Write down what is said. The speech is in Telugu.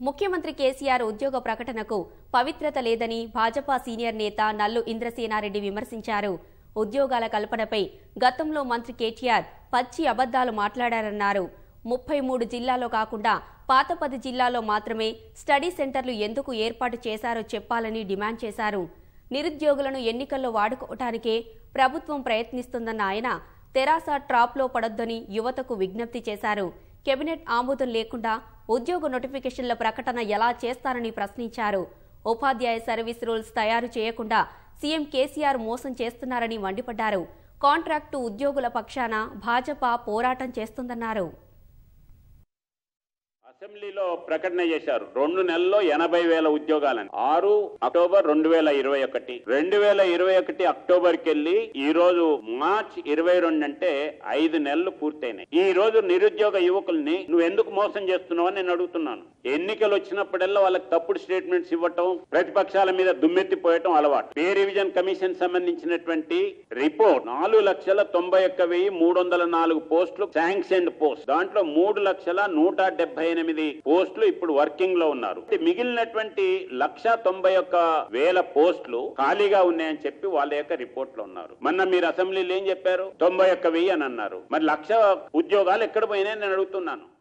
ముఖ్యమంత్రి కేసీఆర్ ఉద్యోగ ప్రకటనకు పవిత్రత లేదని భాజపా సీనియర్ నేత నల్లు ఇంద్రసేనారెడ్డి విమర్శించారు ఉద్యోగాల కల్పనపై గతంలో మంత్రి కేటీఆర్ పచ్చి అబద్దాలు మాట్లాడారన్నారు ముప్పై మూడు జిల్లాలో కాకుండా పాత పది జిల్లాలో మాత్రమే స్టడీ సెంటర్లు ఎందుకు ఏర్పాటు చేశారో చెప్పాలని డిమాండ్ చేశారు నిరుద్యోగులను ఎన్నికల్లో వాడుకోవటానికే ప్రభుత్వం ప్రయత్నిస్తుందన్న ఆయన తెరాస ట్రాప్లో పడొద్దని యువతకు విజ్ఞప్తి చేశారు కేబినెట్ ఆమోదం లేకుండా ఉద్యోగ నోటిఫికేషన్ల ప్రకటన ఎలా చేస్తారని ప్రశ్నించారు ఉపాధ్యాయ సర్వీస్ రూల్స్ తయారు చేయకుండా సీఎం కేసీఆర్ మోసం చేస్తున్నారని మండిపడ్డారు కాంట్రాక్టు ఉద్యోగుల పక్షాన భాజపా పోరాటం చేస్తుందన్నారు అసెంబ్లీలో ప్రకటన చేశారు రెండు నెలల్లో ఎనభై వేల ఉద్యోగాలని ఆరు అక్టోబర్ రెండు వేల ఇరవై ఒకటి రెండు వేల ఇరవై ఒకటి అక్టోబర్ కెళ్ళి ఈ రోజు మార్చ్ ఇరవై రెండు అంటే ఐదు నెలలు పూర్తయినాయి ఈ రోజు నిరుద్యోగ యువకుల్ని నువ్వు ఎందుకు మోసం చేస్తున్నావు అని నేను అడుగుతున్నాను ఎన్నికలు వచ్చినప్పుడల్లా వాళ్ళకి తప్పుడు స్టేట్మెంట్స్ ఇవ్వటం ప్రతిపక్షాల మీద దుమ్మెత్తిపోయటం అలవాటు పే రివిజన్ కమిషన్ సంబంధించినటువంటి రిపోర్ట్ నాలుగు లక్షల తొంభై ఒక్క వెయ్యి మూడు వందల నాలుగు పోస్టులు శాంక్షన్డ్ పోస్ట్ దాంట్లో మూడు లక్షల నూట డెబ్బై ఎనిమిది పోస్టులు ఇప్పుడు వర్కింగ్ లో ఉన్నారు మిగిలినటువంటి లక్ష తొంభై ఒక్క వేల పోస్టులు ఖాళీగా ఉన్నాయని చెప్పి వాళ్ళ యొక్క రిపోర్ట్ లో ఉన్నారు మొన్న మీరు అసెంబ్లీలో ఏం చెప్పారు తొంభై ఒక్క వెయ్యి అని అన్నారు మరి లక్ష ఉద్యోగాలు ఎక్కడ పోయినాయని నేను అడుగుతున్నాను